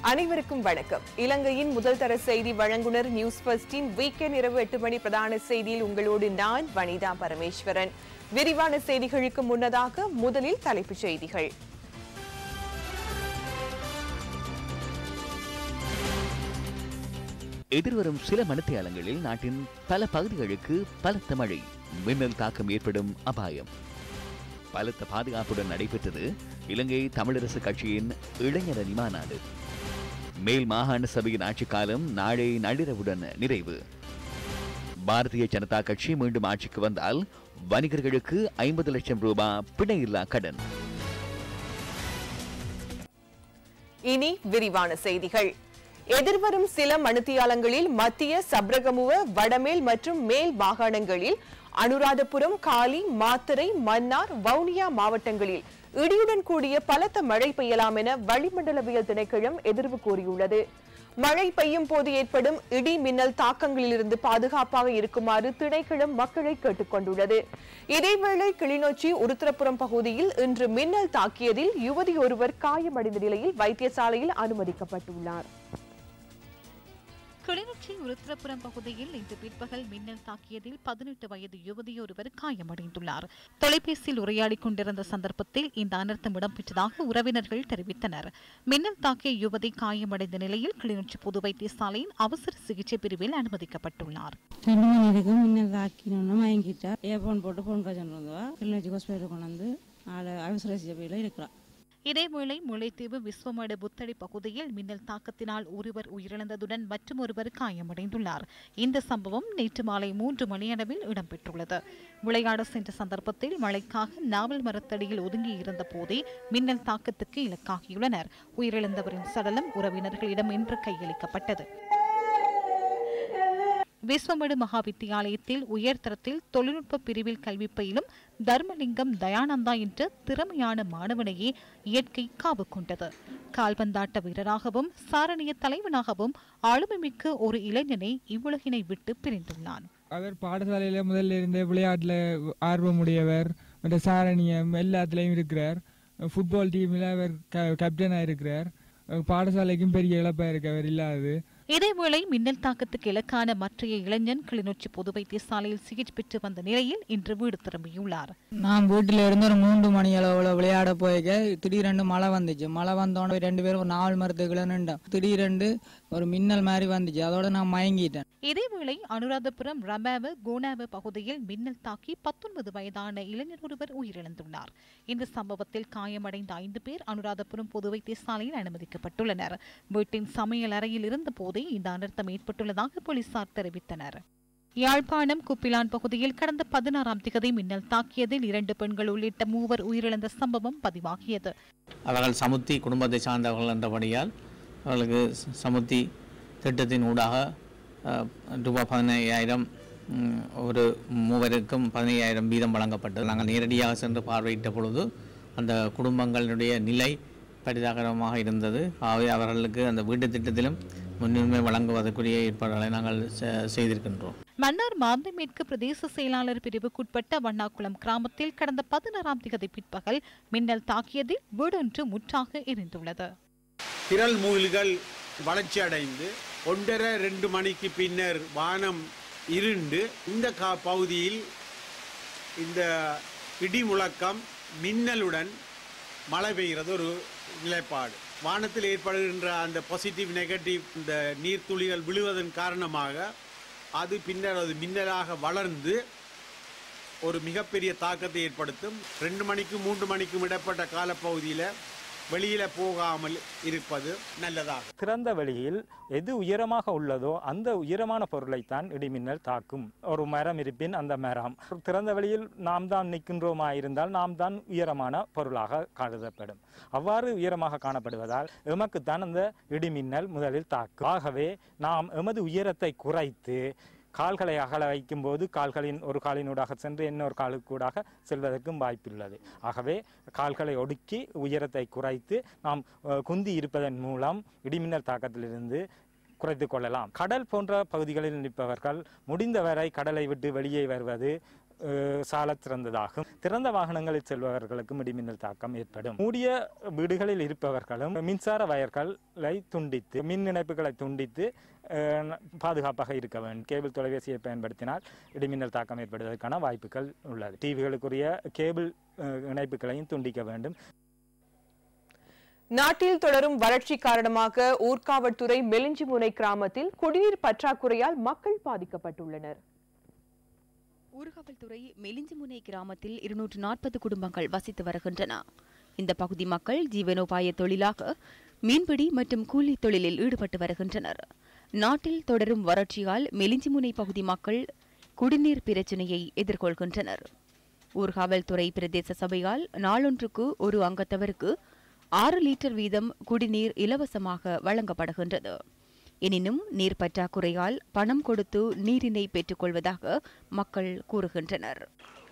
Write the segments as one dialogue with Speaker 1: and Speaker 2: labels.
Speaker 1: அனைவருக்கும் வணக்கம் இலங்கையின் முதல் தர செய்தி வழங்குனர் நியூஸ் ஃபர்ஸ்டின் வீக்கெண்ட் இரவு எட்டு மணி பிரதான செய்தியில் உங்களோடு நான் வனிதா பரமேஸ்வரன் விரிவான செய்திகளுக்கு முன்னதாக முதலில் தலைப்புச் செய்திகள்
Speaker 2: எதிர்வரும் சில மணித்தியாலங்களில் நாட்டின் பல பகுதிகளுக்கு பலத்த மழை மின்னல் தாக்கம் ஏற்படும் அபாயம் பலத்த பாதுகாப்புடன் நடைபெற்றது இலங்கை தமிழரசு கட்சியின் இளைஞரணி மாநாடு மேல் மாகாண சபையின் ஆட்சிக் காலம் நாளை நள்ளிரவுடன் நிறைவு பாரதிய ஜனதா கட்சி மீண்டும் ஆட்சிக்கு வந்தால் வணிகர்களுக்கு ஐம்பது லட்சம் ரூபாய் பிணையில்லா கடன்
Speaker 1: இனி விரிவான செய்திகள் எதிர்வரும் சில மணித்தியாலங்களில் மத்திய சப்ரகமுவ வடமேல் மற்றும் மேல் மாகாணங்களில் அனுராதபுரம் காலி மாத்தரை மன்னார் வவுனியா மாவட்டங்களில் இடியுடன் கூடிய பலத்த மழை பெய்யலாம் என வளிமண்டலவியல் திணைக்களம் எதிர்வு கூறியுள்ளது மழை பெய்யும் போது ஏற்படும் இடி மின்னல் தாக்கங்களிலிருந்து பாதுகாப்பாக இருக்குமாறு திணைக்களம் மக்களை கேட்டுக் கொண்டுள்ளது இதேவேளை கிளிநொச்சி உருத்திரபுரம் பகுதியில் இன்று மின்னல் தாக்கியதில் யுவதி ஒருவர் காயமடைந்த நிலையில் வைத்தியசாலையில் அனுமதிக்கப்பட்டுள்ளார்
Speaker 3: கிளிநொச்சி உருத்திரபுரம் பகுதியில் இன்று பிற்பகல் மின்னல் தாக்கியதில் பதினெட்டு வயது யுவதியொருவர் காயமடைந்துள்ளார் தொலைபேசியில் உரையாடிக் கொண்டிருந்த சந்தர்ப்பத்தில் இந்த அனர்த்தம் இடம்பெற்றதாக உறவினர்கள் தெரிவித்தனர் மின்னல் தாக்கிய யுவதி காயமடைந்த நிலையில் கிளிநொச்சி பொது வைத்தியசாலையின் அவசர சிகிச்சை பிரிவில் அனுமதிக்கப்பட்டுள்ளார்
Speaker 4: ரெண்டு மணி வரைக்கும் மின்னல் தாக்கினோன்னு மயங்கிட்டா ஏ ஃபோன் போட்டு ஃபோன் காய்ச்சல் வந்தவா கிளிநொச்சி ஹாஸ்பிட்டல் கொண்டு வந்து ஆளை அவசர சிகிச்சையில் இருக்கிறான்
Speaker 3: இதேவேளை முல்லைத்தீவு விஸ்வமடு புத்தடி பகுதியில் மின்னல் தாக்கத்தினால் ஒருவர் உயிரிழந்ததுடன் மற்றொருவர் காயமடைந்துள்ளார் இந்த சம்பவம் நேற்று மாலை மூன்று மணியளவில் இடம்பெற்றுள்ளது விளையாட சென்ற சந்தர்ப்பத்தில் மழைக்காக நாவல் மரத்தடியில் ஒதுங்கியிருந்த போதே மின்னல் தாக்கத்துக்கு இலக்காகியுள்ளனர் உயிரிழந்தவரின் சடலம் உறவினர்களிடம் இன்று கையளிக்கப்பட்டது விஸ்வமடு மகா வித்தியாலயத்தில் உயர்தரத்தில் தொழில்நுட்ப பிரிவில் கல்வி பயிலும் தர்மலிங்கம் தயானந்தா என்ற திறமையான மாணவனையே இயற்கை காவு கொண்டது கால்பந்தாட்ட வீரராகவும் சாரணிய தலைவனாகவும் ஆளுமைமிக்க ஒரு இளைஞனை இவ்வுலகினை விட்டு பிரிந்துள்ளான்
Speaker 5: அவர் பாடசாலையில் முதல்ல இருந்தே விளையாட்டில் ஆர்வமுடையவர் மற்ற சாரணியம் எல்லாத்துலேயும் இருக்கிறார் ஃபுட்பால் டீமில் அவர் க கேப்டனாக இருக்கிறார் பாடசாலைக்கும் பெரிய இழப்பாக இருக்கு அவர் இல்லாதது
Speaker 3: இதேவேளை மின்னல் தாக்கத்துக்கு இலக்கான மற்றைய இளைஞன் கிளிநொச்சி பொது வைத்தியசாலையில் சிகிச்சை பெற்று வந்த நிலையில் இன்று வீடு திரும்பியுள்ளார்
Speaker 6: நான் வீட்டில் இருந்து ஒரு மூன்று மணி அளவில் விளையாட போய்க்க திடீரெண்டு மழை வந்துச்சு மழை வந்தோடனே ரெண்டு பேரும் ஒரு நாலு மரத்துக்குள்ள நின்றோம் திடீரெண்டு ஒரு மின்னல் மாதிரி வந்துச்சு அதோட நான் மயங்கிட்டேன்
Speaker 3: இதேவேளை அனுராதபுரம் ரபாவ கோனாவ பகுதியில் மின்னல் தாக்கி பத்தொன்பது வயதான இளைஞர் ஒருவர் உயிரிழந்துள்ளார் இந்த சம்பவத்தில் காயமடைந்த ஐந்து பேர் அனுராதபுரம் பொது வைத்தியசாலையில் அனுமதிக்கப்பட்டுள்ளனர் வீட்டின் சமையல் அறையில் இருந்த போதே இந்த அனர்த்தம் ஏற்பட்டுள்ளதாக போலீசார் தெரிவித்தனர் யாழ்ப்பாணம் குப்பிலான் பகுதியில் கடந்த பதினாறாம் திகதி மின்னல் தாக்கியதில் இரண்டு பெண்கள் உள்ளிட்ட மூவர் உயிரிழந்த சம்பவம் பதிவாகியது
Speaker 7: அவர்கள் சமுத்தி குடும்பத்தை சார்ந்தவர்கள் என்றபடியால் அவர்களுக்கு ச- சமுத்தி திட்டத்தின் ஊடாக அஹ், ரூபாய் பதினையாயிரம் ம், ஒரு மூவருக்கும் பதினையாயிரம் வீதம் வழங்கப்பட்டது நாங்கள் நேரடியாக சென்று பார்வையிட்ட பொழுது அந்த குடும்பங்களுடைய நிலை பரிதாகரமாக இருந்தது ஆகவே அவர்களுக்கு அந்த வீட்டு திட்டத்திலும் முன்னுரிமை வழங்குவதற்குரிய ஏற்பாடுகளை நாங்கள் செ- செய்திருக்கின்றோம்
Speaker 3: மன்னார் மாந்தை மேற்கு பிரதேச செயலாளர் பிரிவுக்குட்பட்ட வண்ணாக்குளம் கிராமத்தில் கடந்த பதினாறாம் திகதி பிற்பகல் மின்னல் தாக்கியதில் வீடொன்று முற்றாக எரிந்துள்ளது
Speaker 8: திரள் மூழ்கள் வளர்ச்சியடைந்து ஒன்றரை ரெண்டு மணிக்கு பின்னர் வானம் இருண்டு இந்த கா பகுதியில் இந்த இடி முழக்கம் மின்னலுடன் மழை பெய்கிறது ஒரு நிலைப்பாடு வானத்தில் ஏற்படுகின்ற அந்த பாசிட்டிவ் நெகட்டிவ் இந்த நீர்த்துளிகள் விழுவதன் காரணமாக அது பின்னர் அது மின்னலாக வளர்ந்து ஒரு மிகப்பெரிய தாக்கத்தை ஏற்படுத்தும் ரெண்டு மணிக்கும் மூன்று மணிக்கும் இடப்பட்ட காலப்பகுதியில் வெளியில போகாமல் இருப்பது நல்லதாகும்
Speaker 9: திறந்த வெளியில் எது உயரமாக உள்ளதோ அந்த உயரமான பொருளைத்தான் இடிமின்னல் தாக்கும் ஒரு மரம் இருப்பின் அந்த மரம் திறந்த வெளியில் நாம் தான் நிற்கின்றோமா இருந்தால் நாம் தான் உயரமான பொருளாக கருதப்படும் அவ்வாறு உயரமாக காணப்படுவதால் எமக்குத்தான் அந்த இடிமின்னல் முதலில் தாக்கும் ஆகவே நாம் எமது உயரத்தை குறைத்து கால்களை அகல வைக்கும்போது கால்களின் ஒரு காலினூடாக சென்று இன்னொரு காலுக்கூடாக செல்வதற்கும் வாய்ப்புள்ளது ஆகவே கால்களை ஒடுக்கி உயரத்தை குறைத்து நாம் அஹ், குந்தி இருப்பதன் மூலம் இடிமின்னல் தாக்கத்திலிருந்து குறைத்துக் கொள்ளலாம் கடல் போன்ற பகுதிகளில் நிற்பவர்கள் முடிந்தவரை கடலை விட்டு வெளியே வருவது அஹ், சாலச் சிறந்ததாகும் திறந்த வாகனங்களில் செல்பவர்களுக்கும் இடிமின்னல் தாக்கம் ஏற்படும் மூடிய வீடுகளில் இருப்பவர்களும் மின்சார வயர்களை துண்டித்து மின் இணைப்புகளை துண்டித்து அஹ், பாதுகாப்பாக இருக்க வேண்டும் கேபிள் தொலைபேசியை பயன்படுத்தினால் இடிமின்னல் தாக்கம் ஏற்படுவதற்கான வாய்ப்புகள் உள்ளது டிவிகளுக்குரிய கேபிள் அஹ், இணைப்புகளையும் துண்டிக்க வேண்டும்
Speaker 1: நாட்டில் தொடரும் வறட்சி காரணமாக ஊர்காவற்துறை மெலிஞ்சிமுனை கிராமத்தில் குடிநீர் பற்றாக்குறையால் மக்கள் பாதிக்கப்பட்டுள்ளனர்
Speaker 10: ஊர்காவல்துறை மெலிஞ்சிமுனை கிராமத்தில் இருநூற்று நாற்பது குடும்பங்கள் வசித்து வருகின்றன இந்த பகுதி மக்கள் ஜீவனோபாய தொழிலாக மீன்பிடி மற்றும் கூலி தொழிலில் ஈடுபட்டு வருகின்றனர் நாட்டில் தொடரும் வறட்சியால் மெலிஞ்சிமுனை பகுதி மக்கள் குடிநீர் பிரச்சினையை எதிர்கொள்கின்றனர் ஊர்காவல்துறை பிரதேச சபையால் நாளொன்றுக்கு ஒரு அங்கத்தவருக்கு ஆறு லிட்டர் வீதம் குடிநீர் இலவசமாக வழங்கப்படுகின்றது எனினும் நீர் பற்றாக்குறையால் பணம் கொடுத்து நீரினை பெற்றுக்கொள்வதாக மக்கள் கூறுகின்றனர்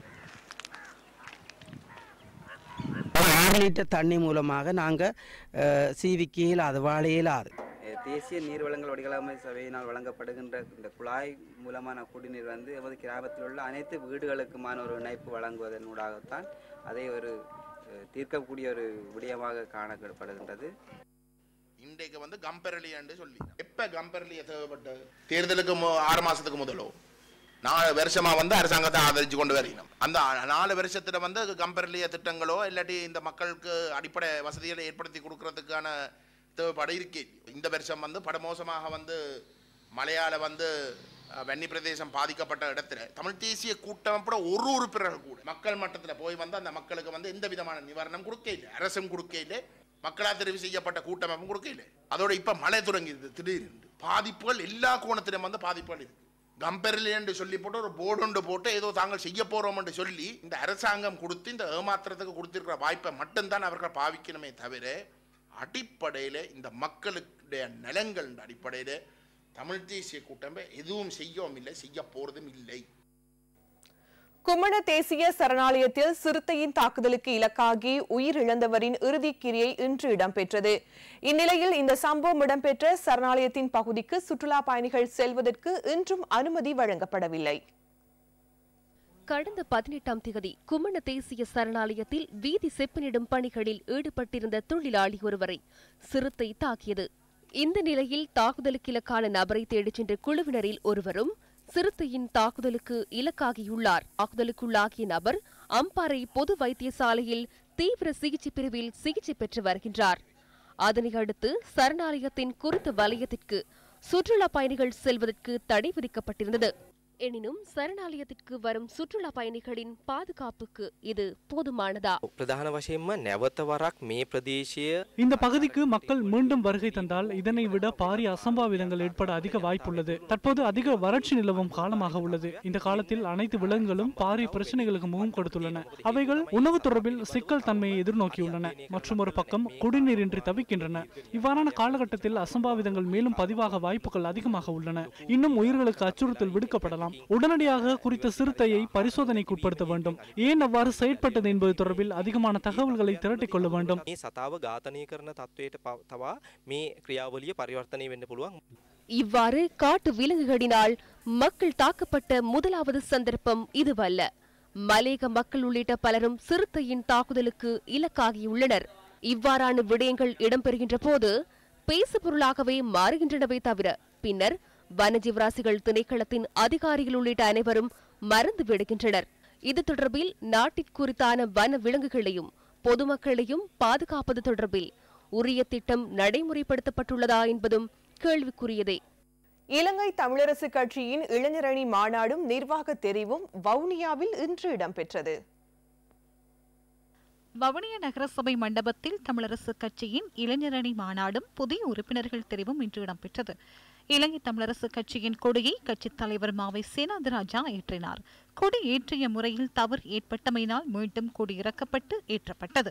Speaker 11: ஒரு ஆறு லிட்டர் தண்ணி மூலமாக நாங்கள் சீவிக்க இயலாது வாழ இயலாது
Speaker 12: தேசிய நீர் வழங்கல் வடிகாலமை சபையினால் வழங்கப்படுகின்ற இந்த குழாய் மூலமான குடிநீர் வந்து எமது கிராமத்தில் உள்ள அனைத்து வீடுகளுக்குமான ஒரு இணைப்பு வழங்குவதன் ஊடாகத்தான் அதை ஒரு அஹ், தீர்க்கக்கூடிய ஒரு விடயமாக காணப்படுகின்றது
Speaker 13: இன்றைக்கு வந்து கம்பெரலி என்று சொல்லி எப்ப கம்பெரலிய தேவைப்பட்ட தேர்தலுக்கு மு- ஆறு மாசத்துக்கு முதலோ நாலு வருஷமா வந்து அரசாங்கத்தை ஆதரிச்சு கொண்டு வரணும் அந்த நாலு வருஷத்துல வந்து கம்பெரலிய திட்டங்களோ இல்லாட்டி இந்த மக்களுக்கு அடிப்படை வசதிகளை ஏற்படுத்தி கொடுக்கறதுக்கான தேவைப்பாடு இருக்கே இந்த வருஷம் வந்து படுமோசமாக வந்து மலையாள வந்து அஹ், வன்னி பிரதேசம் பாதிக்கப்பட்ட இடத்துல தமிழ் தேசிய கூட்டமைப்போட ஒரு உறுப்பினர்கள் கூட மக்கள் மட்டத்தில் போய் வந்து அந்த மக்களுக்கு வந்து எந்த விதமான நிவாரணம் கொடுக்க இல்லை அரசும் கொடுக்க இல்லை மக்களா தெரிவு செய்யப்பட்ட கூட்டமைப்பும் கொடுக்க இல்லை அதோட இப்ப மழை தொடங்கிடுது திடீர்னு பாதிப்புகள் எல்லா கோணத்திலும் வந்து பாதிப்புகள் இருக்கு கம்பெரில் என்று சொல்லி போட்டு ஒரு போர்டு ஒன்று போட்டு ஏதோ தாங்கள் செய்ய போறோம் என்று சொல்லி இந்த அரசாங்கம் கொடுத்து இந்த ஏமாத்திரத்துக்கு கொடுத்திருக்கிற வாய்ப்பை மட்டும்தான் அவர்கள் பாவிக்கணுமே தவிர அடிப்படையில் இந்த மக்களுடைய நலங்கள் அடிப்படையில் தமிழ் தேசிய கூட்டமை எதுவும் செய்யவும் இல்லை செய்ய போறதும் இல்லை
Speaker 1: கும்மண தேசிய சரணாலயத்தில் சிறுத்தையின் தாக்குதலுக்கு இலக்காகி உயிரிழந்தவரின் இறுதிக் கிரியை இன்று இடம்பெற்றது இந்நிலையில் இந்த சம்பவம் இடம்பெற்ற சரணாலயத்தின் பகுதிக்கு சுற்றுலா பயணிகள் செல்வதற்கு இன்றும் அனுமதி வழங்கப்படவில்லை
Speaker 14: கடந்த பதினெட்டாம் தேதி கும்மண தேசிய சரணாலயத்தில் வீதி செப்பனிடும் பணிகளில் ஈடுபட்டிருந்த தொழிலாளி ஒருவரை சிறுத்தை தாக்கியது இந்த நிலையில் தாக்குதலுக்கு இலக்கான நபரை தேடிச் சென்ற குழுவினரில் ஒருவரும் சிறுத்தையின் தாக்குதலுக்கு இலக்காகியுள்ளார் தாக்குதலுக்குள்ளாகிய நபர் அம்பாறை பொது வைத்தியசாலையில் தீவிர சிகிச்சை பிரிவில் சிகிச்சை பெற்று வருகின்றார் அதனை அடுத்து சரணாலயத்தின் குறித்த வலயத்திற்கு சுற்றுலா பயணிகள் செல்வதற்கு தடை விதிக்கப்பட்டிருந்தது எனினும் சரணாலயத்திற்கு வரும் சுற்றுலா பயணிகளின் பாதுகாப்புக்கு இது போதுமானதா
Speaker 15: ප්‍රධාන වශයෙන්ම නැවත වරක් මේ ප්‍රදේශය
Speaker 16: இந்த பகுதிக்கு மக்கள் மீண்டும் வருகை தந்தால் இதனை விட பாரிய அசம்பாவிதங்கள் ஏற்பட அதிக வாய்ப்புள்ளது தற்போது அதிக வறட்சி நிலவும் காலமாக உள்ளது இந்த காலத்தில் அனைத்து விலங்குகளும் பாரிய பிரச்சனைகளுக்கு முகம் கொடுத்துள்ளன அவைகள் உணவு தொடர்பில் சிக்கல் தன்மையை எதிர்நோக்கியுள்ளன மற்றும் ஒரு பக்கம் குடிநீரின்றி தவிக்கின்றன இவ்வாறான காலகட்டத்தில் அசம்பாவிதங்கள் மேலும் பதிவாக வாய்ப்புகள் அதிகமாக உள்ளன இன்னும் உயிர்களுக்கு அச்சுறுத்தல் விடுக்கப்படலாம் உடனடியாக குறித்த சிறுத்தையை பரிசோதனைக்கு உட்படுத்த வேண்டும் ஏன் அவ்வாறு செயற்பட்டது என்பது தொடர்பில் அதிகமான தகவல்களை திரட்டிக் கொள்ள வேண்டும்
Speaker 15: මේ සතාව ඝාතනය කරන තත්ත්වයට පව- තවා මේ ක්‍රියාවලිය පරිවර්තනය වෙන්න පුළුවන්
Speaker 14: இவ்வாறு காட்டு விலங்குகளினால் மக்கள் தாக்கப்பட்ட முதலாவது சந்தர்ப்பம் இதுவல்ல மலேக மக்கள் உள்ளிட்ட பலரும் சிறுத்தையின் தாக்குதலுக்கு இலக்காகியுள்ளனர் இவ்வாறான விடயங்கள் இடம்பெறுகின்ற போது பேசுபொருளாகவே மாறுகின்றனவே தவிர பின்னர் வனஜீவராசிகள் திணைக்களத்தின் அதிகாரிகள் உள்ளிட்ட அனைவரும் மறந்து விடுகின்றனர் இது தொடர்பில் நாட்டிற்குறித்தான வன விலங்குகளையும் பொதுமக்களையும் பாதுகாப்பது தொடர்பில் உரிய திட்டம் நடைமுறைப்படுத்தப்பட்டுள்ளதா என்பதும் கேள்விக்குரியதே
Speaker 1: இலங்கை தமிழரசு கட்சியின் இளைஞரணி மாநாடும் நிர்வாக தெரிவும் வவுனியாவில் இன்று இடம்பெற்றது
Speaker 3: வவுனியா நகரசபை மண்டபத்தில் தமிழரசு கட்சியின் இளைஞரணி மாநாடும் புதிய உறுப்பினர்கள் தெரிவும் இன்று இடம்பெற்றது இலங்கை தமிழரசு கட்சியின் கொடியை கட்சித் தலைவர் மாவை சேனாதிராஜா ஏற்றினார் கொடி ஏற்றிய முறையில் தவறு ஏற்பட்டமையினால் மீண்டும் கொடி இறக்கப்பட்டு ஏற்றப்பட்டது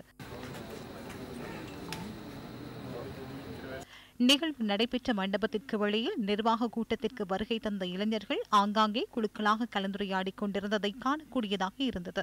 Speaker 3: நிகழ்வு நடைபெற்ற மண்டபத்திற்கு வெளியில் நிர்வாக கூட்டத்திற்கு வருகை தந்த இளைஞர்கள் ஆங்காங்கே குழுக்களாக கலந்துரையாடிக் கொண்டிருந்ததை காணக்கூடியதாக இருந்தது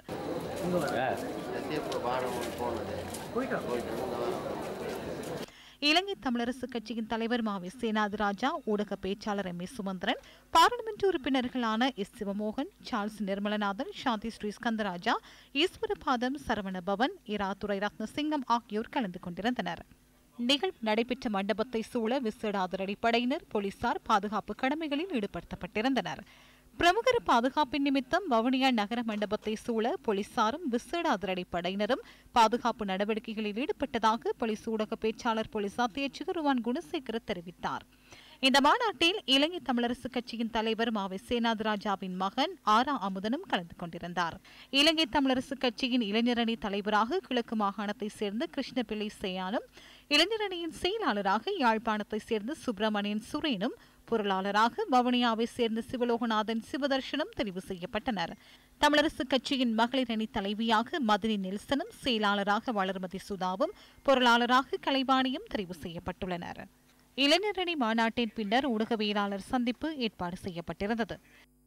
Speaker 3: இலங்கை தமிழரசு கட்சியின் தலைவர் மாவி சேனாதி ராஜா ஊடக பேச்சாளர் எம் ஏ சுமந்திரன் பாராளுமன்ற உறுப்பினர்களான S Sivamohan Charles Nirmalanathan Santhi Sri Skandaraja Easwarapatham Saravanabhavan இராத்துறை ரத்னசிங்கம் ஆகியோர் கலந்து கொண்டிருந்தனர் நிகழ்வு நடைபெற்ற மண்டபத்தை சூழ விசேட அதிரடிப்படையினர் போலீசார் பாதுகாப்பு கடமைகளில் ஈடுபடுத்தப்பட்டிருந்தனர் பிரமுகர் பாதுகாப்பின் நிமித்தம் வவுனியா நகர மண்டபத்தை சூழ போலீசாரும் விசேட அதிரடிப்படையினரும் பாதுகாப்பு நடவடிக்கைகளில் ஈடுபட்டதாக போலீஸ் ஊடக பேச்சாளர் போலீஸ் அத்தியட்சகர் ருவான் குணசேகர தெரிவித்தார் இந்த மாநாட்டில் இலங்கை தமிழரசு கட்சியின் தலைவர் மாவை சேனாதிராஜாவின் மகன் ஆரா அமுதனும் கலந்து கொண்டிருந்தார் இலங்கை தமிழரசு கட்சியின் இளைஞரணி தலைவராக கிழக்கு மாகாணத்தை சேர்ந்த கிருஷ்ணபிள்ளை சேயானும் இளைஞரணியின் செயலாளராக யாழ்ப்பாணத்தை சேர்ந்த சுப்பிரமணியன் சுரேனும் பொருளாளராக வவுனியாவை சேர்ந்த சிவலோகநாதன் சிவதர்ஷனும் தெரிவு செய்யப்பட்டனர் தமிழரசு கட்சியின் மகளிர் அணி தலைவியாக மதினி நெல்சனும் செயலாளராக வளர்மதி சுதாவும் பொருளாளராக கலைவாணியும் தெரிவு செய்யப்பட்டுள்ளனர் இளைஞரணி மாநாட்டின் பின்னர் ஊடகவியலாளர் சந்திப்பு ஏற்பாடு செய்யப்பட்டிருந்தது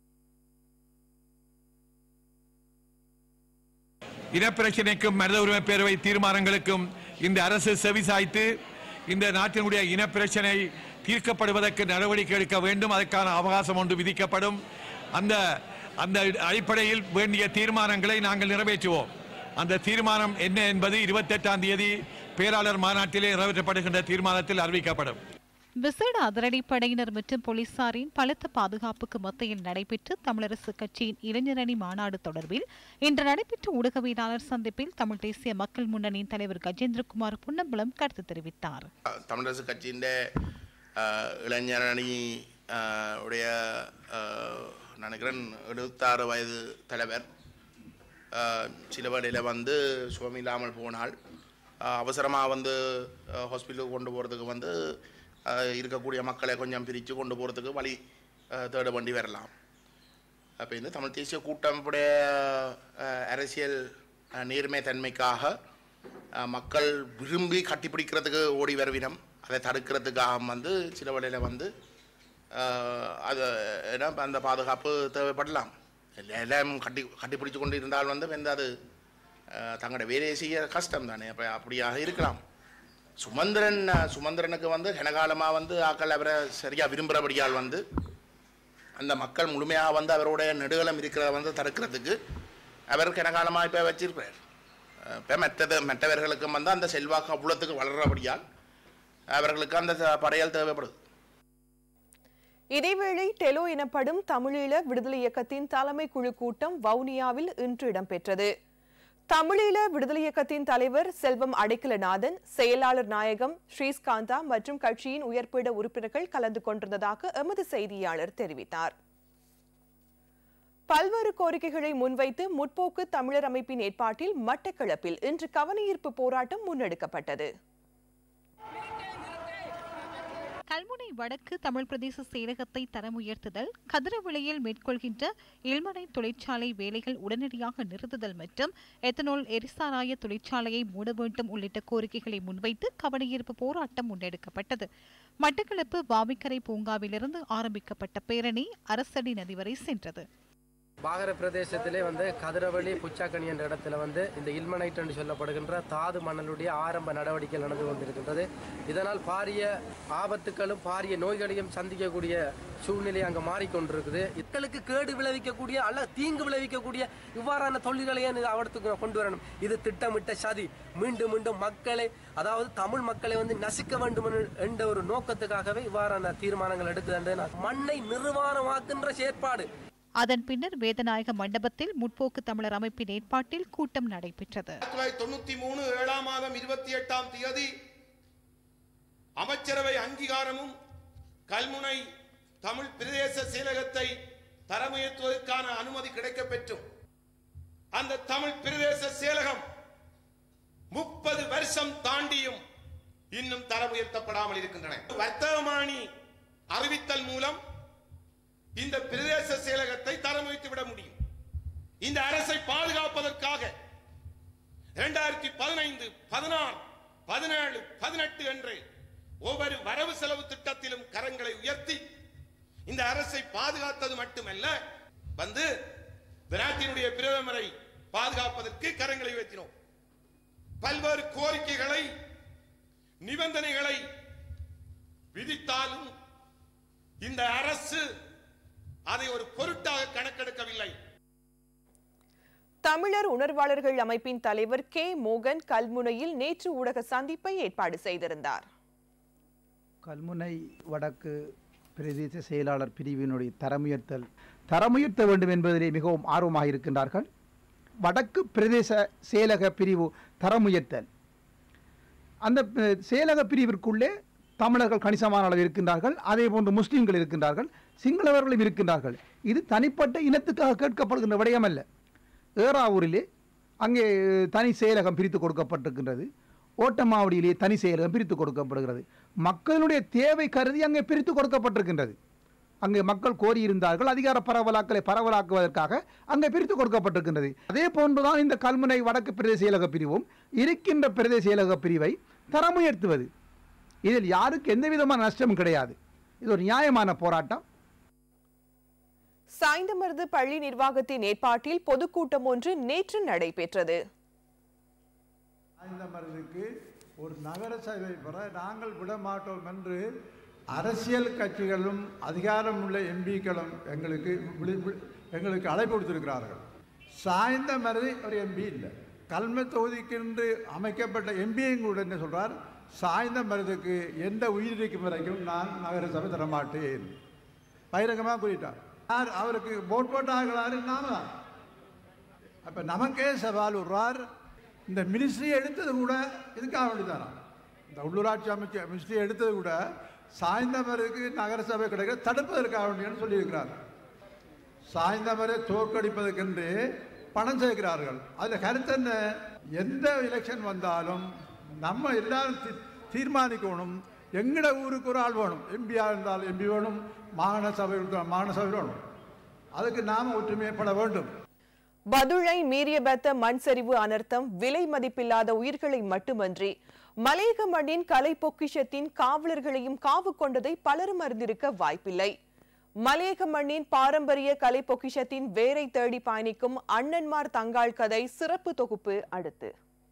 Speaker 17: இனப்பிரச்சினைக்கும் மனித உரிமை பேரவை தீர்மானங்களுக்கும் இந்த அரசு செவிசாய்த்து இந்த நாட்டினுடைய இனப்பிரச்சனை தீர்க்கப்படுவதற்கு நடவடிக்கை எடுக்க வேண்டும் அதற்கான அவகாசம் ஒன்று விதிக்கப்படும் அந்த அந்த அடிப்படையில் வேண்டிய தீர்மானங்களை நாங்கள் நிறைவேற்றுவோம் அந்த தீர்மானம் என்ன என்பது இருபத்தெட்டாம் தேதி பேராளர் மாநாட்டிலே நிறைவேற்றப்படுகின்ற தீர்மானத்தில் அறிவிக்கப்படும்
Speaker 3: விசேட அதிரடிப்படையினர் மற்றும் போலீசாரின் பலத்த பாதுகாப்புக்கு மத்தியில் நடைபெற்ற தமிழரசு கட்சியின் இளைஞரணி மாநாடு தொடர்பில் இன்று நடைபெற்ற ஊடகவியலாளர் சந்திப்பில் தமிழ் தேசிய மக்கள் முன்னணியின் தலைவர் கஜேந்திரகுமார் புன்னம்பலம் கருத்து தெரிவித்தார்
Speaker 13: தமிழரசு கட்சியின் இளைஞரணி அஹ், உடைய அஹ், நினைக்கிறேன் எழுபத்தாறு வயது தலைவர் அஹ், சில வேளையில் வந்து சுகம் இல்லாமல் போனால் அவசரமாக வந்து ஹாஸ்பிட்டலுக்கு கொண்டு போகிறதுக்கு வந்து அஹ், இருக்கக்கூடிய மக்களை கொஞ்சம் பிரித்து கொண்டு போகிறதுக்கு வழி அஹ், தேட வேண்டி வரலாம் அப்போ இந்த தமிழ் தேசிய கூட்டமைப்புடைய அஹ், அரசியல் அஹ், நேர்மை தன்மைக்காக அஹ், மக்கள் விரும்பி கட்டிப்பிடிக்கிறதுக்கு ஓடி வருவினம் அதை தடுக்கிறதுக்காக வந்து சில வழியில் வந்து அஹ், அது ஏன்னா அந்த பாதுகாப்பு தேவைப்படலாம் எல்லா- எல்லாம் கட்டி கட்டிப்பிடிச்சு கொண்டு இருந்தால் வந்து வந்து அது அஹ், தங்களோட வேலையை செய்ய கஷ்டம் தானே அப்போ அப்படியாக இருக்கலாம் சுமந்திரன் அஹ், சுமந்திரனுக்கு வந்து கனகாலமாக வந்து ஆக்கள் அவரை சரியாக விரும்புகிறபடியால் வந்து அந்த மக்கள் முழுமையாக வந்து அவருடைய நெடுகலம் இருக்கிறத வந்து தடுக்கிறதுக்கு அவர் கனகாலமாக இப்போ வச்சிருக்கிறார் இப்போ மற்றது மற்றவர்களுக்கும் வந்து அந்த செல்வாக்கு அவ்வளோத்துக்கு வளர்றபடியால் அவர்களுக்கு அந்த த- படையல் தேவைப்படுது
Speaker 1: இதேவேளை டெலோ எனப்படும் தமிழீழ விடுதலை இயக்கத்தின் தலைமை குழு கூட்டம் வவுனியாவில் இன்று இடம்பெற்றது தமிழீழ விடுதலை இயக்கத்தின் தலைவர் செல்வம் அடைக்கலநாதன் செயலாளர் நாயகம் ஸ்ரீஸ்காந்தா மற்றும் கட்சியின் உயர்பீட உறுப்பினர்கள் கலந்து கொண்டிருந்ததாக எமது செய்தியாளர் தெரிவித்தார் பல்வேறு கோரிக்கைகளை முன்வைத்து முற்போக்கு தமிழர் அமைப்பின் ஏற்பாட்டில் மட்டக்களப்பில் இன்று கவனஈர்ப்பு போராட்டம் முன்னெடுக்கப்பட்டது
Speaker 3: கல்முனை வடக்கு தமிழ் பிரதேச செயலகத்தை தரம் உயர்த்துதல் கதிரவிளையில் மேற்கொள்கின்ற இல்மனை தொழிற்சாலை வேலைகள் உடனடியாக நிறுத்துதல் மற்றும் எத்தனால் எரிசாராய தொழிற்சாலையை மூட வேண்டும் உள்ளிட்ட கோரிக்கைகளை முன்வைத்து கவனஈர்ப்பு போராட்டம் முன்னெடுக்கப்பட்டது மட்டக்களப்பு வாவிக்கரை பூங்காவிலிருந்து ஆரம்பிக்கப்பட்ட பேரணி அரசடி நதி வரை சென்றது
Speaker 18: பாகர பிரதேசத்திலே வந்து கதிரவழி புச்சாக்கணி என்ற இடத்துல வந்து இந்த இல்மனைட் என்று சொல்லப்படுகின்ற தாது மணலுடைய ஆரம்ப நடவடிக்கைகள் நடந்து கொண்டிருக்கின்றது இதனால் பாரிய ஆபத்துகளும் பாரிய நோய்களையும் சந்திக்கக்கூடிய சூழ்நிலை அங்கே மாறிக்கொண்டிருக்குது மக்களுக்கு கேடு விளைவிக்கக்கூடிய அல்ல தீங்கு விளைவிக்கக்கூடிய இவ்வாறான தொழில்களை அவடத்துக்கு கொண்டு வரணும் இது திட்டமிட்ட சதி மீண்டும் மீண்டும் மக்களை அதாவது தமிழ் மக்களை வந்து நசிக்க வேண்டும் என்ற- என்ற ஒரு நோக்கத்துக்காகவே இவ்வாறான தீர்மானங்கள் எடுக்குது மண்ணை நிர்வாணமாக்குன்ற செயற்பாடு
Speaker 3: அதன் பின்னர் வேதநாயக மண்டபத்தில் முற்போக்கு தமிழர் அமைப்பின் ஏற்பாட்டில் கூட்டம் நடைபெற்றது
Speaker 19: தொள்ளாயிரத்தி தொண்ணூத்தி மூணு ஏழாம் மாதம் இருபத்தி எட்டாம் தேதி அமைச்சரவை அங்கீகாரமும் கல்முனை தமிழ் பிரதேச செயலகத்தை தரமுயர்த்துவதற்கான அனுமதி கிடைக்கப் பெற்றும் அந்த தமிழ் பிரதேச செயலகம் முப்பது வருஷம் தாண்டியும் இன்னும் தரம் உயர்த்தப்படாமல் இருக்கின்றன வர்த்தகமானி அறிவித்தல் மூலம் இந்த பிரதேச செயலகத்தை தரம் உயர்த்தி விட முடியும் இந்த அரசை பாதுகாப்பதற்காக இரண்டாயிரத்தி பதினைந்து பதினாறு பதினேழு பதினெட்டு என்று ஒவ்வொரு வரவு செலவு திட்டத்திலும் கரங்களை உயர்த்தி இந்த அரசை பாதுகாத்தது மட்டுமல்ல வந்து நாட்டினுடைய பிரதமரை பாதுகாப்பதற்கு கரங்களை உயர்த்தினோம் பல்வேறு கோரிக்கைகளை நிபந்தனைகளை விதித்தாலும் இந்த அரசு அதை ஒரு பொருட்டாக கணக்கெடுக்கவில்லை
Speaker 1: தமிழர் உணர்வாளர்கள் அமைப்பின் தலைவர் கே மோகன் கல்முனையில் நேற்று ஊடக சந்திப்பை ஏற்பாடு செய்திருந்தார்
Speaker 20: கல்முனை வடக்கு பிரதேச செயலாளர் பிரிவினுடைய தரமுயர்த்தல் தரமுயர்த்த வேண்டும் என்பதிலே மிகவும் ஆர்வமாக இருக்கின்றார்கள் வடக்கு பிரதேச செயலக பிரிவு தரமுயர்த்தல் அந்த அஹ், செயலக பிரிவிற்குள்ளே தமிழர்கள் கணிசமான அளவு இருக்கின்றார்கள் அதே போன்று முஸ்லீம்கள் இருக்கின்றார்கள் சிங்களவர்களும் இருக்கின்றார்கள் இது தனிப்பட்ட இனத்துக்காக கேட்கப்படுகின்ற விடயம் அல்ல ஏறாவூரிலே அங்கே தனி செயலகம் பிரித்து கொடுக்கப்பட்டிருக்கின்றது ஓட்டமாவடியிலே தனி செயலகம் பிரித்து கொடுக்கப்படுகிறது மக்களுடைய தேவை கருதி அங்கே பிரித்து கொடுக்கப்பட்டிருக்கின்றது அங்கே மக்கள் கோரியிருந்தார்கள் அதிகார பரவலாக்களை பரவலாக்குவதற்காக அங்கே பிரித்து கொடுக்கப்பட்டிருக்கின்றது அதே போன்றுதான் இந்த கல்முனை வடக்கு பிரதேச செயலக பிரிவும் இருக்கின்ற பிரதேச செயலக பிரிவை தரம் உயர்த்துவது இதில் யாருக்கு எந்த விதமான நஷ்டமும் கிடையாது இது ஒரு நியாயமான போராட்டம்
Speaker 1: சாய்ந்தமருது பள்ளி நிர்வாகத்தின் ஏற்பாட்டில் பொதுக்கூட்டம் ஒன்று நேற்று நடைபெற்றது
Speaker 21: இந்த மருந்துக்கு ஒரு நகர சபை பெற நாங்கள் விட மாட்டோம் என்று அரசியல் கட்சிகளும் அதிகாரம் உள்ள எம்பிக்களும் எங்களுக்கு விழி- விழி- எங்களுக்கு அழைப்பு கொடுத்திருக்கிறார்கள் சாய்ந்த மருது ஒரு எம்பி இல்லை கல்ம தொகுதிக்கென்று அமைக்கப்பட்ட எம்பியும் கூட என்ன சொல்றார் சாய்ந்த மருதுக்கு எந்த உயிர் இருக்கும் வரைக்கும் நான் நகர சபை தரமாட்டேன் பகிரங்கமாக கூறிட்டார் யார் அவருக்கு போட் போட்டார்களாரு நாம தான் அப்போ நமக்கே சவால் விடுறார் இந்த மினிஸ்ட்ரி எடுத்தது கூட இதுக்காக வேண்டிதானா இந்த உள்ளூராட்சி அமைச்சர் மினிஸ்ட்ரி எடுத்தது கூட சாய்ந்தமருக்கு நகரசபை கிடைக்க தடுப்பதற்காக வேண்டியன்னு சொல்லியிருக்கிறார் சாய்ந்தமரை தோற்கடிப்பதற்கென்று பணம் சேர்க்கிறார்கள் அதில் கருத்து என்ன எந்த எலெக்ஷன் வந்தாலும் நம்ம எல்லாரும் தீ- தீர்மானிக்கணும் எங்கட ஊருக்கு ஒரு ஆள் வேணும் எம்பியாக இருந்தால் எம்பி வேணும் மாகாண சபை இருந்தால் மாகாண சபை வேணும் அதுக்கு நாம் ஒற்றுமைப்பட வேண்டும்
Speaker 1: பதுளை மீரியபத்த மண் சரிவு அனர்த்தம் விலை மதிப்பில்லாத உயிர்களை மட்டுமன்றி மலையக மண்ணின் கலை பொக்கிஷத்தின் காவலர்களையும் காவு கொண்டதை பலரும் அறிந்திருக்க வாய்ப்பில்லை மலையக மண்ணின் பாரம்பரிய கலை பொக்கிஷத்தின் வேரை தேடி பயணிக்கும் அண்ணன்மார் தங்காள் கதை சிறப்பு தொகுப்பு அடுத்து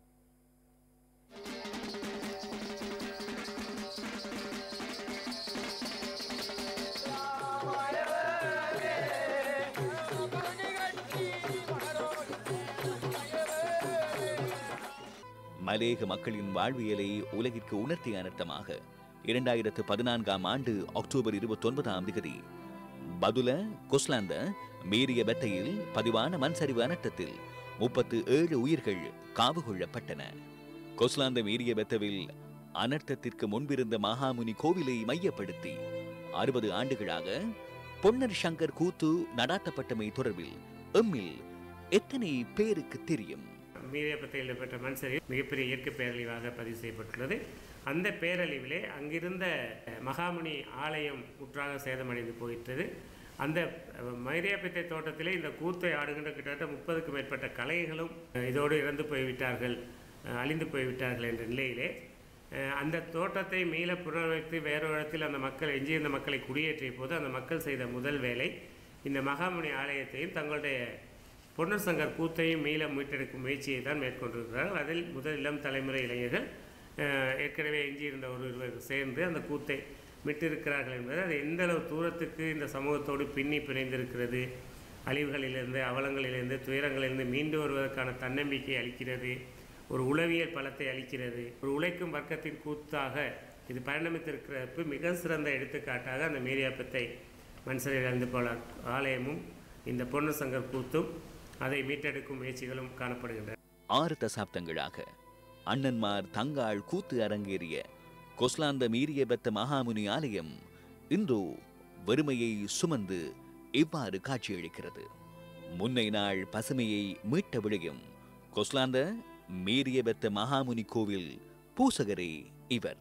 Speaker 2: மலேக மக்களின் வாழ்வியலை உலகிற்கு உணர்த்திய அனர்த்தமாக இரண்டாயிரத்து பதினான்காம் ஆண்டு அக்டோபர் இருபத்தொன்பதாம் திகதி பதுல கொஸ்லாந்த மீறிய பெட்டையில் பதிவான மண் சரிவு அனர்த்தத்தில் முப்பத்து ஏழு உயிர்கள் காவு கொள்ளப்பட்டன கொஸ்லாந்த மீறிய பெத்தவில் அனர்த்தத்திற்கு முன்பிருந்த மகாமுனி கோவிலை மையப்படுத்தி அறுபது ஆண்டுகளாக பொன்னர் சங்கர் கூத்து நடாத்தப்பட்டமை தொடர்பில் எம்மில் எத்தனை பேருக்கு தெரியும்
Speaker 22: மீரியப்பத்தையில் நடைபெற்ற மண் சரிவு மிகப்பெரிய இயற்கை பேரழிவாக பதிவு செய்யப்பட்டுள்ளது அந்த பேரழிவிலே அங்கிருந்த மகாமுனி ஆலயம் முற்றாக சேதமடைந்து போயிட்டது அந்த மைரியாப்பத்தை தோட்டத்திலே இந்த கூத்தை ஆடுகின்ற கிட்டத்தட்ட முப்பதுக்கும் மேற்பட்ட கலைகளும் அஹ், இதோடு இறந்து போய்விட்டார்கள் அஹ், அழிந்து போய்விட்டார்கள் என்ற நிலையிலே அஹ், அந்த தோட்டத்தை மீள புனரமைத்து வேறொரு இடத்தில் அந்த மக்கள் எஞ்சியிருந்த மக்களை குடியேற்றிய போது அந்த மக்கள் செய்த முதல் வேலை இந்த மகாமுனி ஆலயத்தையும் தங்களுடைய பொன்னர் சங்கர் கூத்தையும் மீள மீட்டெடுக்கும் முயற்சியை தான் மேற்கொண்டிருக்கிறார்கள் அதில் முதல் இளம் தலைமுறை இளைஞர்கள் அஹ், ஏற்கனவே எஞ்சியிருந்த ஒரு இருவர் சேர்ந்து அந்த கூத்தை மீட்டிருக்கிறார்கள் என்பது அது எந்த அளவு தூரத்துக்கு இந்த சமூகத்தோடு பின்னி பிணைந்திருக்கிறது அழிவுகளிலிருந்து அவலங்களிலிருந்து துயரங்களிலிருந்து மீண்டு வருவதற்கான தன்னம்பிக்கை அளிக்கிறது ஒரு உளவியல் பலத்தை அளிக்கிறது ஒரு உழைக்கும் வர்க்கத்தின் கூத்தாக இது பரிணமித்திருக்கிறதுக்கு மிக சிறந்த எடுத்துக்காட்டாக அந்த மீரியாப்பத்தை மன்சரை இழந்து போல ஆலயமும் இந்த பொன்னு சங்கர் கூத்தும் அதை மீட்டெடுக்கும் முயற்சிகளும் காணப்படுகின்றன
Speaker 2: ஆறு தசாப்தங்களாக அண்ணன்மார் தங்காள் கூத்து அரங்கேறிய கொஸ்லாந்த மீறிய பெத்த மகாமுனி ஆலயம் இன்றோ வெறுமையை சுமந்து இவ்வாறு காட்சியளிக்கிறது முன்னை நாள் பசுமையை மீட்ட விளையும் கொஸ்லாந்த மீறிய பெத்த மகாமுனி கோவில் பூசகரே இவர்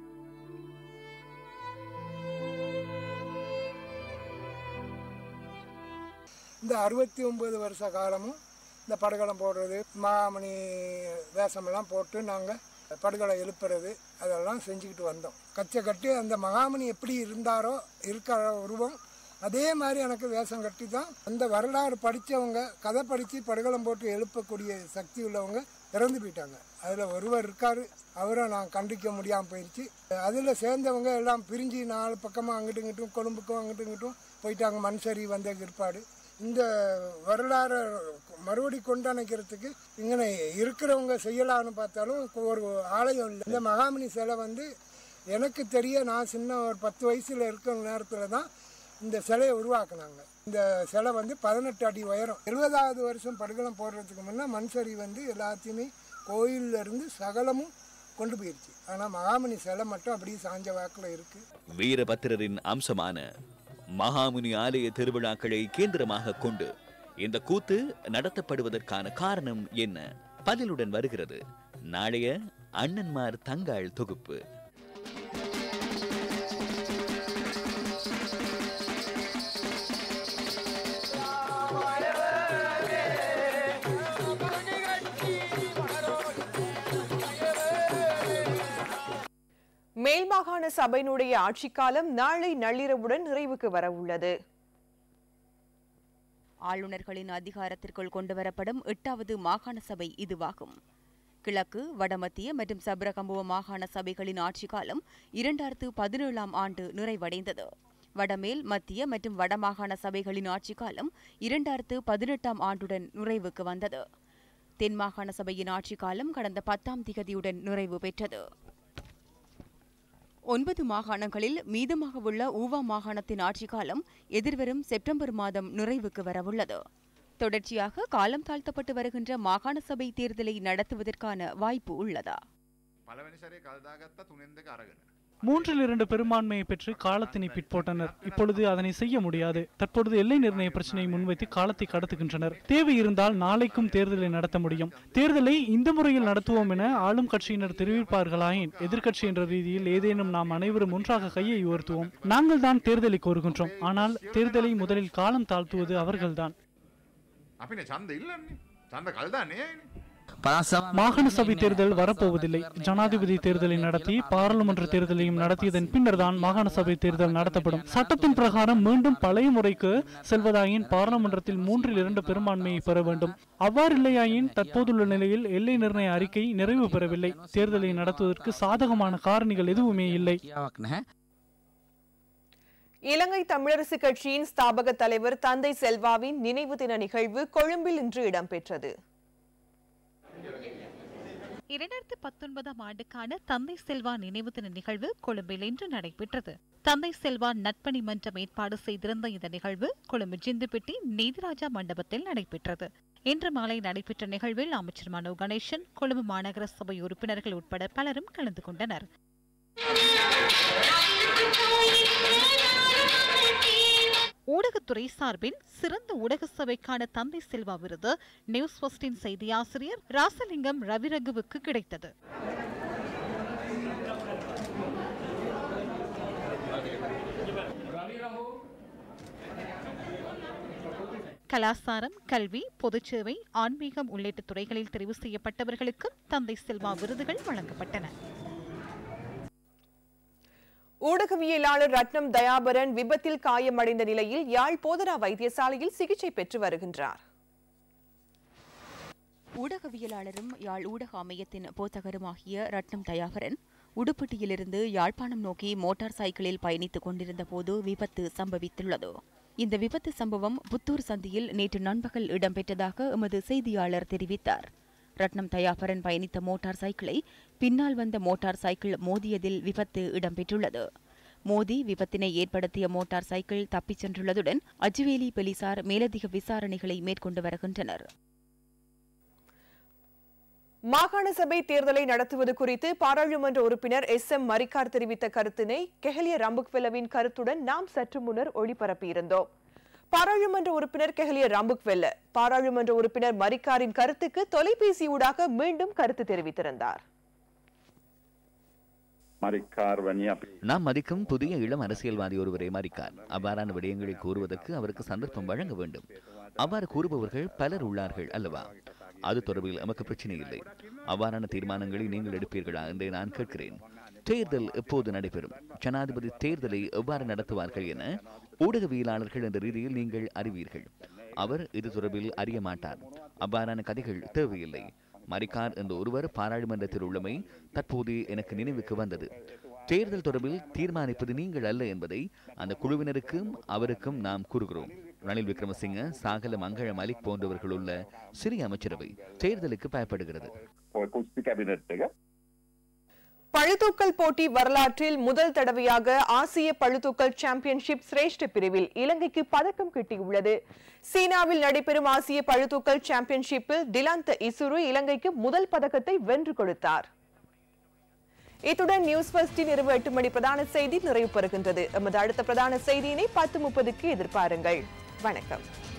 Speaker 23: இந்த அறுபத்தி ஒன்பது வருஷ காலமும் இந்த படுகளம் போடுறது மாமணி வேஷமெல்லாம் போட்டு நாங்கள் படுகளை எழுப்புறது அதெல்லாம் செஞ்சுக்கிட்டு வந்தோம் கச்சை கட்டி அந்த மகாமணி எப்படி இருந்தாரோ இருக்கிற உருவம் அதே மாதிரி எனக்கு வேஷம் கட்டி தான் அந்த வரலாறு படித்தவங்க கதை படித்து படுகளம் போட்டு எழுப்பக்கூடிய சக்தி உள்ளவங்க இறந்து போயிட்டாங்க அதில் ஒருவர் இருக்கார் அவரை நான் கண்டிக்க முடியாமல் போயிடுச்சு அதில் சேர்ந்தவங்க எல்லாம் பிரிஞ்சு நாலு பக்கமாக அங்கிட்டும் இங்கிட்டும் கொழும்புக்கும் அங்கிட்டும் இங்கிட்டும் போயிட்டாங்க மண் சரி வந்த பிற்பாடு இந்த வரலாறை மறுபடி கொண்டணைக்கிறதுக்கு இங்கே இருக்கிறவங்க செய்யலாம்னு பார்த்தாலும் ஒரு ஆலயம் இல்லை இந்த மகாமணி சிலை வந்து எனக்கு தெரிய நான் சின்ன ஒரு பத்து வயசில் இருக்கிற நேரத்தில் தான் இந்த சிலையை உருவாக்குனாங்க இந்த சிலை வந்து பதினெட்டு அடி உயரம் எழுபதாவது வருஷம் படுகளம் போடுறதுக்கு முன்னே மண் சரி வந்து எல்லாத்தையுமே கோயில்ல இருந்து சகலமும் கொண்டு போயிடுச்சு ஆனால் மகாமணி சிலை மட்டும் அப்படியே சாஞ்ச வாக்கில் இருக்குது
Speaker 2: வீரபத்திரரின் அம்சமான மகாமுனி ஆலய திருவிழாக்களை கேந்திரமாக கொண்டு இந்த கூத்து நடத்தப்படுவதற்கான காரணம் என்ன பதிலுடன் வருகிறது நாளைய அண்ணன்மார் தங்காள் தொகுப்பு
Speaker 1: மேல் மாகாண சபையினுடைய ஆட்சிக்காலம் நாளை நள்ளிரவுடன் நிறைவுக்கு வர உள்ளது
Speaker 10: ஆளுநர்களின் அதிகாரத்திற்குள் கொண்டுவரப்படும் எட்டாவது மாகாண சபை இதுவாகும் கிழக்கு வடமத்திய மற்றும் சப்ரகம்புவ மாகாண சபைகளின் ஆட்சி காலம் இரண்டாயிரத்து பதினேழாம் ஆண்டு நிறைவடைந்தது வடமேல் மத்திய மற்றும் வடமாகாண சபைகளின் ஆட்சி காலம் இரண்டாயிரத்து பதினெட்டாம் ஆண்டுடன் நிறைவுக்கு வந்தது தென் மாகாண சபையின் ஆட்சி காலம் கடந்த பத்தாம் திகதியுடன் நிறைவு பெற்றது ஒன்பது மாகாணங்களில் மீதமாக உள்ள ஊவா மாகாணத்தின் ஆட்சி காலம் எதிர்வரும் செப்டம்பர் மாதம் நிறைவுக்கு வரவுள்ளது தொடர்ச்சியாக காலம் தாழ்த்தப்பட்டு வருகின்ற மாகாண சபை தேர்தலை நடத்துவதற்கான வாய்ப்பு உள்ளதா
Speaker 4: පළවෙනි සැරේ කල්දාගත්ත තුනෙන් දෙක අරගෙන.
Speaker 16: மூன்றில் இரண்டு பெரும்பான்மையை பெற்று காலத்தினை பிற்போட்டனர் இப்பொழுது அதனை செய்ய முடியாது தற்பொழுது எல்லை நிர்ணய பிரச்சனையை முன்வைத்து காலத்தை கடத்துகின்றனர் தேவை இருந்தால் நாளைக்கும் தேர்தலை நடத்த முடியும் தேர்தலை இந்த முறையில் நடத்துவோம் என ஆளும் கட்சியினர் தெரிவிப்பார்களாயின் எதிர்க்கட்சி என்ற ரீதியில் ஏதேனும் நாம் அனைவரும் ஒன்றாக கையை உயர்த்துவோம் நாங்கள் தான் தேர்தலை கோருகின்றோம் ஆனால் தேர்தலை முதலில் காலம் தாழ்த்துவது அவர்கள்தான்
Speaker 4: අපින චන්ද ඉල්ලන්නේ චන්ද කල්දාන්නේ
Speaker 16: மாகாண சபை தேர்தல் வரப்போவதில்லை ஜனாதிபதி தேர்தலை நடத்தி பாராளுமன்ற தேர்தலையும் நடத்தியதன் பின்னர் தான் மாகாண சபை தேர்தல் நடத்தப்படும் சட்டத்தின் பிரகாரம் மீண்டும் பழைய முறைக்கு செல்வதாயின் பாராளுமன்றத்தில் மூன்றில் இரண்டு பெரும்பான்மையை பெற வேண்டும் அவ்வாறில்லையாயின் தற்போதுள்ள நிலையில் எல்லை நிர்ணய அறிக்கை நிறைவு பெறவில்லை தேர்தலை நடத்துவதற்கு சாதகமான காரணிகள் எதுவுமே இல்லை
Speaker 1: இலங்கை தமிழரசு கட்சியின் ஸ்தாபக தலைவர் தந்தை செல்வாவின் நினைவு தின நிகழ்வு கொழும்பில் இன்று இடம்பெற்றது
Speaker 3: இரண்டாயிரத்தி பத்தொன்பதாம் ஆண்டுக்கான தந்தை செல்வா நினைவு தின நிகழ்வு கொழும்பில் இன்று நடைபெற்றது தந்தை செல்வா நட்பணி மன்றம் ஏற்பாடு செய்திருந்த இந்த நிகழ்வு கொழும்பு ஜிந்துப்பட்டி நீதிராஜா மண்டபத்தில் நடைபெற்றது இன்று மாலை நடைபெற்ற நிகழ்வில் அமைச்சர் மனோ கணேசன் கொழும்பு மாநகர சபை உறுப்பினர்கள் உட்பட பலரும் கலந்து கொண்டனர் ஊடகத்துறை சார்பில் சிறந்த ஊடக சபைக்கான தந்தை செல்வா விருது நியூஸ் ஃபர்ஸ்டின் செய்தியாசிரியர் ராசலிங்கம் ரவிரகுவுக்கு கிடைத்தது கலாசாரம் கல்வி பொதுச்சேவை ஆன்மீகம் உள்ளிட்ட துறைகளில் தெரிவு செய்யப்பட்டவர்களுக்கு தந்தை செல்வா விருதுகள் வழங்கப்பட்டன
Speaker 1: ஊடகவியலாளர் ரத்னம் தயாபரன் விபத்தில் காயமடைந்த நிலையில் யாழ் போதனா வைத்தியசாலையில் சிகிச்சை பெற்று வருகின்றார்
Speaker 10: ஊடகவியலாளரும் யாழ் ஊடக அமையத்தின் போத்தகருமாகிய ரட்னம் தயாகரன் உடுப்பட்டியிலிருந்து யாழ்ப்பாணம் நோக்கி மோட்டார் சைக்கிளில் பயணித்துக் கொண்டிருந்த போது விபத்து சம்பவித்துள்ளது இந்த விபத்து சம்பவம் புத்தூர் சந்தியில் நேற்று நண்பகல் இடம்பெற்றதாக எமது செய்தியாளர் தெரிவித்தார் ரட்னம் தயாபரன் பயணித்த மோட்டார் சைக்கிளை பின்னால் வந்த மோட்டார் சைக்கிள் மோதியதில் விபத்து இடம்பெற்றுள்ளது மோதி விபத்தினை ஏற்படுத்திய மோட்டார் சைக்கிள் தப்பிச் சென்றுள்ளதுடன் அஜுவேலி போலீசார் மேலதிக விசாரணைகளை மேற்கொண்டு வருகின்றனர்
Speaker 1: மாகாண சபை தேர்தலை நடத்துவது குறித்து பாராளுமன்ற உறுப்பினர் எஸ் எம் மரிக்கார் தெரிவித்த கருத்தினை கெஹலிய ரம்புக்வெல்லவின் கருத்துடன் நாம் சற்று முன்னர் ஒளிபரப்பியிருந்தோம் பாராளுமன்ற உறுப்பினர் கெஹலிய ரம்புக்வெல்ல பாராளுமன்ற உறுப்பினர் மரிக்காரின் கருத்துக்கு தொலைபேசி ஊடாக மீண்டும் கருத்து தெரிவித்திருந்தார்
Speaker 2: நாம் மதிக்கும் புதிய இளம் அரசியல்வாதி ஒருவரை மறிக்கார் அவ்வாறான விடயங்களை கூறுவதற்கு அவருக்கு சந்தர்ப்பம் வழங்க வேண்டும் அவ்வாறு கூறுபவர்கள் பலர் உள்ளார்கள் அல்லவா அது தொடர்பில் நமக்கு பிரச்சனை இல்லை அவ்வாறான தீர்மானங்களை நீங்கள் எடுப்பீர்களா என்று நான் கேட்கிறேன் தேர்தல் எப்போது நடைபெறும் ஜனாதிபதி தேர்தலை எவ்வாறு நடத்துவார்கள் என ஊடகவியலாளர்கள் என்ற ரீதியில் நீங்கள் அறிவீர்கள் அவர் இது தொடர்பில் அறிய மாட்டார் அவ்வாறான கதைகள் தேவையில்லை மரிக்கார் என்ற ஒருவர் பாராளுமன்றத்தில் உள்ளமை தற்போது எனக்கு நினைவுக்கு வந்தது தேர்தல் தொடர்பில் தீர்மானிப்பது நீங்கள் அல்ல என்பதை அந்த குழுவினருக்கும் அவருக்கும் நாம் கூறுகிறோம் ரணில் விக்ரமசிங்க சாகல மங்கள மலிக் போன்றவர்கள் உள்ள சிறிய அமைச்சரவை தேர்தலுக்கு பயப்படுகிறது
Speaker 1: பழுதூக்கல் போட்டி வரலாற்றில் முதல் தடவையாக ஆசிய பழுதூக்கல் சாம்பியன்ஷிப் சிரேஷ்ட பிரிவில் இலங்கைக்கு பதக்கம் கிட்டியுள்ளது சீனாவில் நடைபெறும் ஆசிய பழுதூக்கல் சாம்பியன்ஷிப்பில் டிலாந்த இசுரு இலங்கைக்கு முதல் பதக்கத்தை வென்று கொடுத்தார் இத்துடன் நியூஸ் ஃபர்ஸ்டின் இரவு எட்டு மணி பிரதான செய்தி நிறைவு பெறுகின்றது எமது அடுத்த பிரதான செய்தியினை பத்து முப்பதுக்கு எதிர்பாருங்கள் வணக்கம்